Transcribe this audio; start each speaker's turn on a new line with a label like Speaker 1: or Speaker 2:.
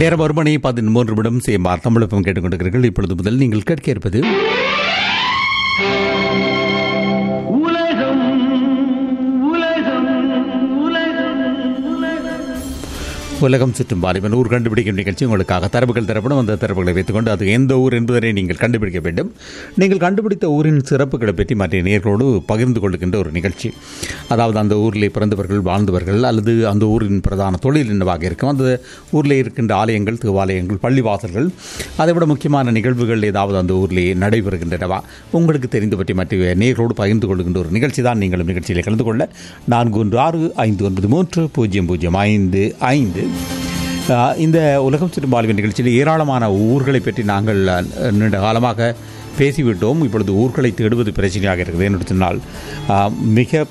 Speaker 1: நேரம் ஒரு மணி பதிமூன்று நிமிடம் சேமார் தமிழகம் கேட்டுக்கொண்டிருக்கிறீர்கள் இப்பொழுது முதல் நீங்கள் கேட்க இருப்பது
Speaker 2: உலகம் உலகம் உலகம் உலகம்
Speaker 1: உலகம் சுற்றும் வாலிபன் ஊர் கண்டுபிடிக்கும் நிகழ்ச்சி உங்களுக்காக தரவுகள் தரப்படும் அந்த தரவுகளை வைத்துக்கொண்டு அது எந்த ஊர் என்பதனை நீங்கள் கண்டுபிடிக்க வேண்டும் நீங்கள் கண்டுபிடித்த ஊரின் சிறப்புகளை பற்றி மற்ற நேர்களோடு பகிர்ந்து கொள்கின்ற ஒரு நிகழ்ச்சி அதாவது அந்த ஊரில் பிறந்தவர்கள் வாழ்ந்தவர்கள் அல்லது அந்த ஊரின் பிரதான தொழில் என்னவாக இருக்கும் அந்த ஊரில் இருக்கின்ற ஆலயங்கள் தேவாலயங்கள் பள்ளிவாசல்கள் அதை விட முக்கியமான நிகழ்வுகள் ஏதாவது அந்த ஊரிலே நடைபெறுகின்றனவா உங்களுக்கு தெரிந்து பற்றி மற்ற நேர்களோடு பகிர்ந்து கொள்கின்ற ஒரு நிகழ்ச்சி தான் நீங்களும் நிகழ்ச்சியில் கலந்து கொள்ள நான்கு ஒன்று ஆறு ஐந்து ஒன்பது மூன்று பூஜ்ஜியம் பூஜ்ஜியம் ஐந்து ஐந்து ஆஹ் இந்த உலகம் சுற்றும் வாழ்வின் நிகழ்ச்சியில் ஏராளமான ஊர்களை பற்றி நாங்கள் அஹ், நீண்ட காலமாக பேசிவிட்டோம் இப்பொழுது ஊர்களை தேடுவது பிரச்சனையாக இருக்குது என்று சொன்னால் ஆஹ், மிக